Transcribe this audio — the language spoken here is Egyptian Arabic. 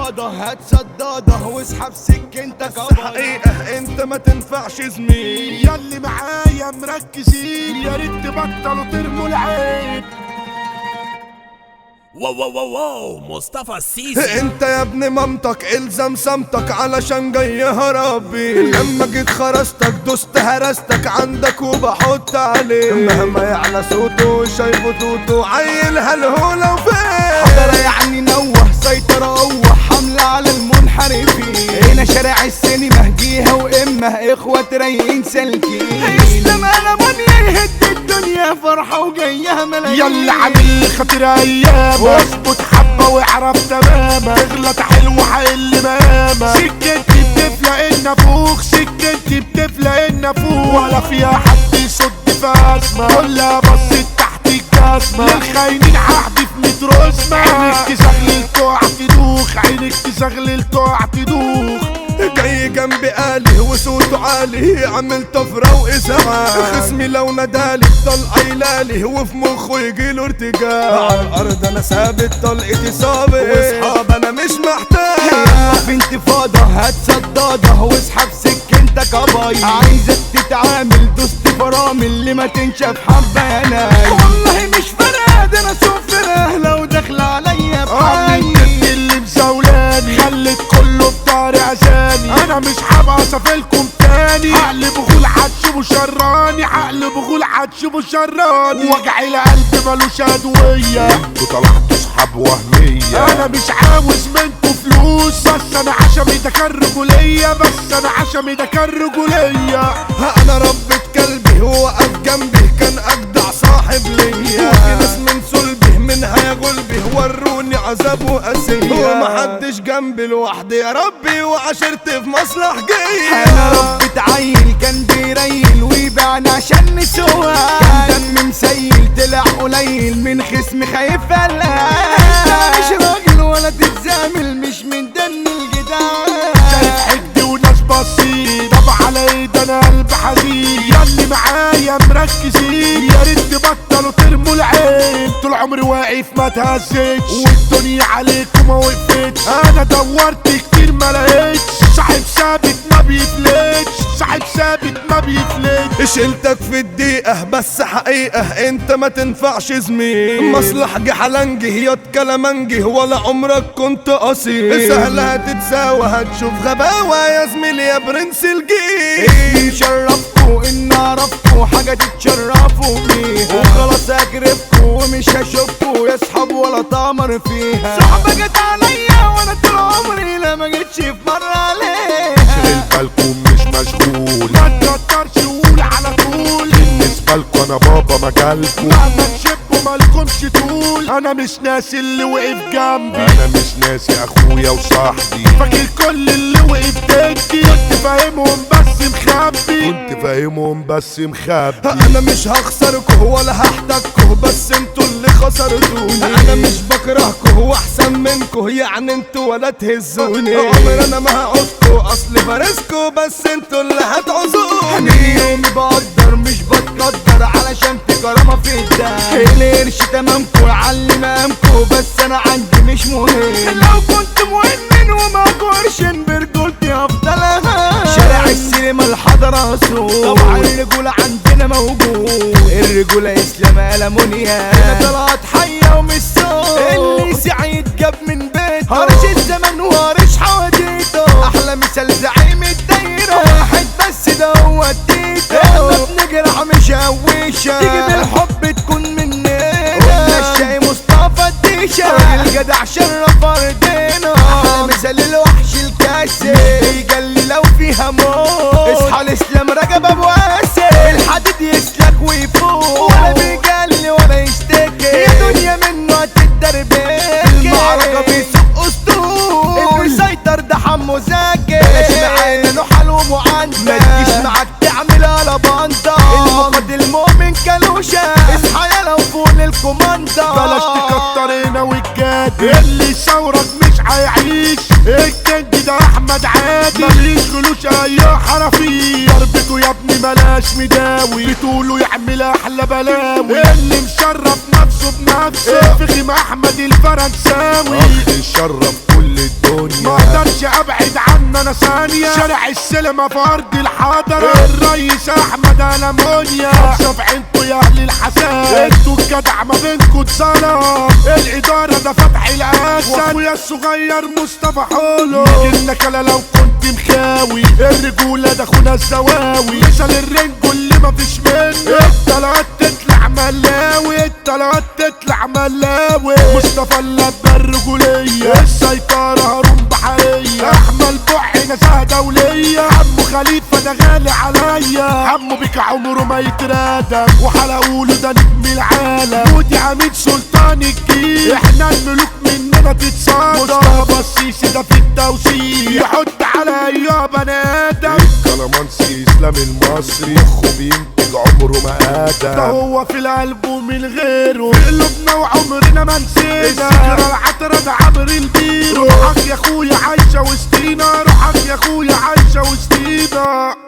فاضة هات صدادة واسحب سكينتك بس حقيقة انت ما تنفعش زميل ياللي معايا مركزين يا ريت تبطلوا ترموا العين واو واو واو واو مصطفى السيسي انت يا ابن مامتك الزم صمتك علشان جاي هربي لما جيت خرستك دوست هرستك عندك وبحط عليه مهما يعلى صوته شايفه توته عيل هالهولة وفين حضر يعني نوه سيطرة قوة حملة على المنحرفين هنا شارع السينما جيها وإمه إخوة رايقين سالكين اسلام أنا بنيا يهد الدنيا فرحة وجايها ملايين يلا عامل لي خاطر ايام واظبط حبه واعرف تماما تغلط حلو حل ماما سكتي بتفلق النافوخ سكتي بتفلق النافوخ ولا فيها حد يصد في ازمه كلها بصت تحت الجزمه للخاينين عهدي في مترو اسمه عينك تزغلل تقع تدوخ عينك تزغلل تقع تدوخ جاي جنبي قالي وصوته عالي عامل طفرة وإزعاج خصمي لو نادالي طلقة يلالي وفي مخه يجيله ارتجاع على الأرض أنا ثابت طلقتي صابت وأصحاب أنا مش محتاج يلا في انتفاضة هات صدادة واسحب سكينتك اباي عايزك تتعامل دوست فرامل اللي ما تنشف حبة يا ناي والله مش فارقة ده انا سفرة لو داخلة عليا بحالي انت اللي مزولاني خلت كله بطاري عشاني انا مش هبقى صافلكم تاني عقل بغول هتشوفوا شراني عقل بغول هتشوفوا شراني وجع القلب ملوش ادويه انتوا طلعتوا صحاب وهميه انا مش عاوز منكم فلوس بس انا عشمي ده كان رجوليه بس انا عشمي ده كان رجوليه ها انا ربة كلبي هو وقف جنبي كان اجدع صاحب ليا وفي ناس من صلبي منها يا قلبي وروني عذاب وقاسية ومحدش جنبي لوحدي يا ربي وعشرت في مصلح جاية انا رب عيل كان بيريل ويبيعنا عشان نسوى كان دم مسيل طلع قليل من خصم خايف قلقان مش راجل ولا تتزامل مش من دم شايف الجدعان حد وناس بسيط طب على ايد انا قلب حزين ياللي معايا مركزين يا ريت تبطلوا ترموا العين طول عمري واقف ما تهزتش والدنيا عليكم ما وقفتش انا دورت كتير ما لقيتش صاحب ثابت ما بيفلتش صاحب ثابت ما بيفلتش شلتك في الدقيقة بس حقيقة انت ما تنفعش زميل مصلح جحلنجي يا كلامنجي ولا عمرك كنت اصيل سهلة تتساوى هتشوف غباوة يا زميلي يا برنس الجيل شرفكوا ان اعرفكوا حاجة تتشرفوا بيها وخلاص اكرفكوا ومش هشوفكوا يا صحاب ولا تمر فيها صحبة جت عليا وانا طول عمري لا ما جيتش في مرة عليها بالكم مش مشغول ما تقدرش قول على طول بالنسبة لكم انا بابا مجالكم مهما تشبوا مالكمش طول انا مش ناسي اللي وقف جنبي انا مش ناسي اخويا وصاحبي فاكر كل اللي وقف ضدي كنت فاهمهم بس مخبي كنت فاهمهم بس مخبي انا مش هخسركوا ولا هحتاجكوا بس انتوا اللي خسرتوني انا مش بكرهكوا هو احسن منكوا يعني انتوا ولا تهزوني عمر انا ما هعوزكوا اصل فارسكوا بس انتوا اللي هتعوزوني من يومي بقدر مش بتقدر علشان في كرامة في الدم القرش تمامكو يعلي مقامكو بس انا عندي مش مهم لو كنت مؤمن وما قرش برجولتي افضلها شارع السينما الحضرة سوق طبعا الرجولة عندنا موجود الرجولة اسلام المونيا هنا طلعت حية ومش سوق اللي سعيد جاب من بيته هرش الزمن وهرش حواديته احلى مثال زعيم الدايرة واحد بس ده هو التيتو احنا بنجرح مش هويشة تيجي بالحب تكون مننا قلنا الشاي مصطفى الديشة راجل جدع شرف ارضنا احلى مثال الوحش الكاسر يجلي لو فيها موت اصحى الاسلام رجب ابو قاسر الحديد يسلك ويفوق ولا بيجلي ولا يشتكي يا دنيا منه هتتدربك المعركة بيسوق اسطول المسيطر ده حمو زكي بلاش معانا نحل ومعندة ما تجيش معاك تعمل على باندا المقد المؤمن كالوشة اصحى يا لو فوق الكوماندا بلاش تكتر هنا والجاد اللي ثورك مش هيعيش الجد ده احمد عادي مليش جلوش اي حرفي ضربته يا ابني ملاش مداوي بتقولوا يعمل احلى بلاوي اللي مشرف نفسه بنفسه فخم احمد الفرنساوي شرف كل الدنيا ابعد عنا انا ثانية شارع السينما في ارض الحضرة الريس احمد المونيا خمسة في عينكوا يا اهل الحسن انتوا الجدع ما بينكوا اتظلم الادارة ده فتح الاسد واخويا الصغير مصطفى حولو لك انا لو كنت مخاوي الرجولة ده اخونا الزواوي مثل الرنجو اللي مفيش منه الطلعات تطلع ملاوي الطلعات تطلع ملاوي مصطفى اللبة الرجولية السيطرة هارون بحرية احمد بوحي نزاهة دولية عمو خليفة ده غالي عليا عمو بيك عمره ما يترادم وحلقوله ده نجم العالم ودي عميد سلطان الجيل احنا الملوك مننا تتصادم مصطفى السيسي ده في التوصيل يحط على ايها بني ادم كلامانسي اسلام المصري مخه بينتج عمره ما ده ادم هو في القلب ومن غيره في قلوبنا وعمرنا ما نسينا الذكرى العطرة ده عمر البيرو روحك يا اخويا عايشة وسطينا روحك يا اخويا عايشة وسطينا